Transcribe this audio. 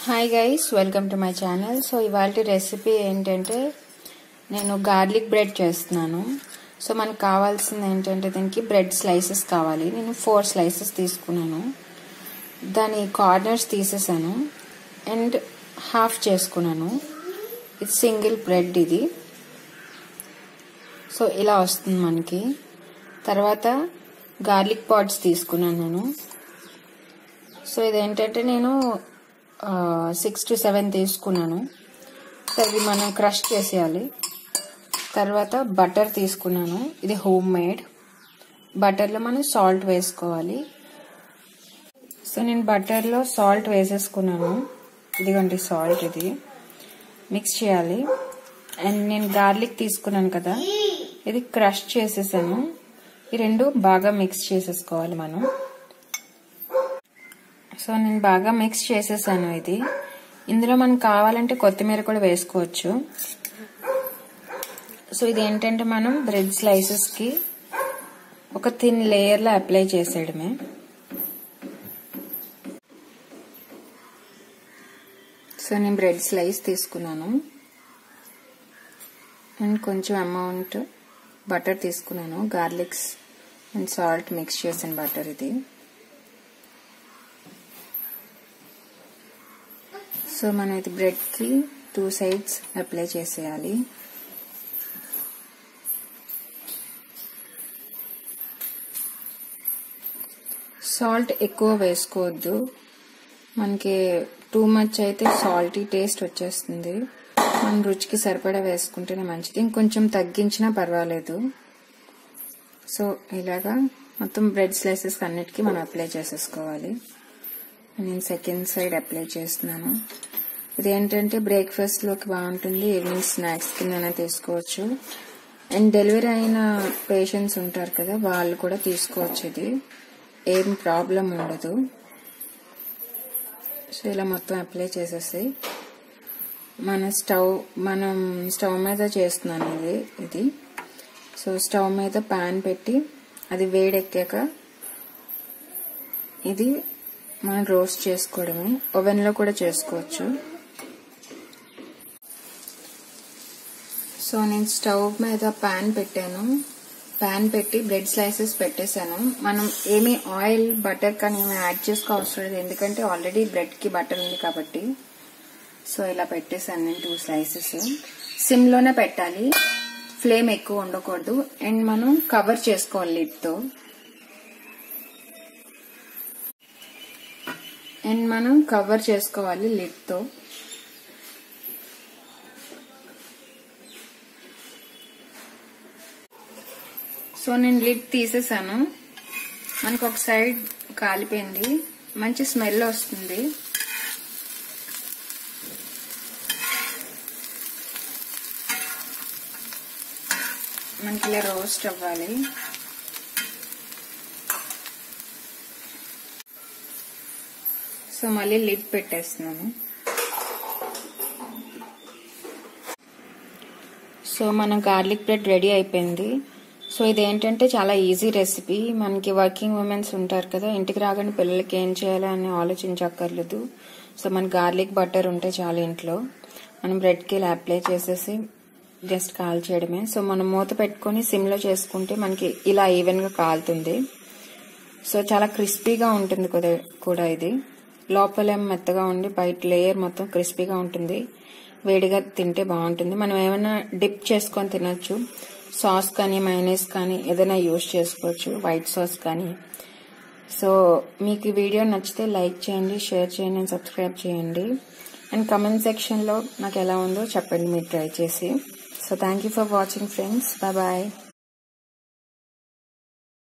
hi guys welcome to my channel so ఇవాళ recipe ఏంటంటే నేను గార్లిక్ బ్రెడ్ చేస్తున్నాను సో మనకు కావాల్సింది ఏంటంటే దీనికి బ్రెడ్ స్లైసెస్ కావాలి నేను ఫోర్ స్లైసెస్ తీసుకున్నాను దాని కార్నర్స్ తీసేసాను అండ్ హాఫ్ చేసుకున్నాను ఇది సింగిల్ బ్రెడ్ ఇది సో ఇలా వస్తుంది మనకి తర్వాత గార్లిక్ పాడ్స్ తీసుకున్నాను నేను సో ఇదేంటంటే నేను సిక్స్ టు సెవెన్ తీసుకున్నాను అవి మనం క్రష్ చేసేయాలి తర్వాత బటర్ తీసుకున్నాను ఇది హోమ్ మేడ్ బటర్లో మనం సాల్ట్ వేసుకోవాలి సో నేను బటర్లో సాల్ట్ వేసేసుకున్నాను ఇదిగోండి సాల్ట్ ఇది మిక్స్ చేయాలి అండ్ నేను గార్లిక్ తీసుకున్నాను కదా ఇది క్రష్ చేసేసాను ఈ రెండు బాగా మిక్స్ చేసేసుకోవాలి మనం సో నేను బాగా మిక్స్ చేసేసాను ఇది ఇందులో మనకు కావాలంటే కొత్తిమీర కూడా వేసుకోవచ్చు సో ఇది ఏంటంటే మనం బ్రెడ్ స్లైసెస్కి ఒక థిన్ లేయర్లో అప్లై చేసేయడమే సో నేను బ్రెడ్ స్లైస్ తీసుకున్నాను అండ్ కొంచెం అమౌంట్ బటర్ తీసుకున్నాను గార్లిక్స్ అండ్ సాల్ట్ మిక్స్ చేసిన బటర్ ఇది సో మనం ఇది బ్రెడ్కి టూ సైడ్స్ అప్లై చేసేయాలి సాల్ట్ ఎక్కువ వేసుకోవద్దు మనకి టూ మచ్ అయితే సాల్టీ టేస్ట్ వచ్చేస్తుంది మనం రుచికి సరిపడా వేసుకుంటేనే మంచిది ఇంకొంచెం తగ్గించినా పర్వాలేదు సో ఇలాగా మొత్తం బ్రెడ్ స్లైసెస్ అన్నిటికీ మనం అప్లై చేసేసుకోవాలి నేను సెకండ్ సైడ్ అప్లై చేస్తున్నాను ఇది ఏంటంటే బ్రేక్ఫాస్ట్లోకి బాగుంటుంది ఈవినింగ్ స్నాక్స్ కింద తీసుకోవచ్చు అండ్ డెలివరీ అయిన పేషెంట్స్ ఉంటారు కదా వాళ్ళు కూడా తీసుకోవచ్చు ఇది ఏం ప్రాబ్లం ఉండదు సో ఇలా మొత్తం అప్లై చేసేసి మన స్టవ్ మనం స్టవ్ మీద చేస్తున్నాను ఇది ఇది సో స్టవ్ మీద పాన్ పెట్టి అది వేడెక్కాక ఇది మనం రోస్ట్ చేసుకోవడమే ఓవెన్లో కూడా చేసుకోవచ్చు సో నేను స్టవ్ మీద పాన్ పెట్టాను పాన్ పెట్టి బ్రెడ్ స్లైసెస్ పెట్టేశాను మనం ఏమీ ఆయిల్ బటర్ కానీ ఏమి యాడ్ చేసుకోవసరం లేదు ఎందుకంటే ఆల్రెడీ బ్రెడ్కి బటర్ ఉంది కాబట్టి సో ఇలా పెట్టేశాను నేను టూ స్లైసెస్ సిమ్లోనే పెట్టాలి ఫ్లేమ్ ఎక్కువ ఉండకూడదు అండ్ మనం కవర్ చేసుకోవాలి లిడ్తో అండ్ మనం కవర్ చేసుకోవాలి లిడ్తో సో నేను లిడ్ తీసేసాను మనకు ఒక సైడ్ కాలిపోయింది మంచి స్మెల్ వస్తుంది మనకి ఇలా రోస్ట్ అవ్వాలి సో మళ్ళీ లిడ్ పెట్టేస్తున్నాను సో మన గార్లిక్ బ్రెడ్ రెడీ అయిపోయింది సో ఇది ఏంటంటే చాలా ఈజీ రెసిపీ మనకి వర్కింగ్ ఉమెన్స్ ఉంటారు కదా ఇంటికి రాగానే పిల్లలకి ఏం చేయాలి అని ఆలోచించక్కర్లేదు సో మన గార్లిక్ బటర్ ఉంటే చాలా ఇంట్లో మనం బ్రెడ్కి ఇలా అప్లై చేసేసి జస్ట్ కాల్ చేయడమే సో మనం మూత పెట్టుకొని సిమ్లో చేసుకుంటే మనకి ఇలా ఈవెన్గా కాలుతుంది సో చాలా క్రిస్పీగా ఉంటుంది కూడా ఇది లోపల మెత్తగా ఉండి బయట లేయర్ మొత్తం క్రిస్పీగా ఉంటుంది వేడిగా తింటే బాగుంటుంది మనం ఏమైనా డిప్ చేసుకొని తినొచ్చు సాస్ కానీ మైనస్ కానీ ఏదైనా యూస్ చేసుకోవచ్చు వైట్ సాస్ కానీ సో మీకు ఈ వీడియో నచ్చితే లైక్ చేయండి షేర్ చేయండి అండ్ సబ్స్క్రైబ్ చేయండి అండ్ కమెంట్ సెక్షన్లో నాకు ఎలా ఉందో చెప్పండి మీరు ట్రై చేసి so thank you for watching friends bye bye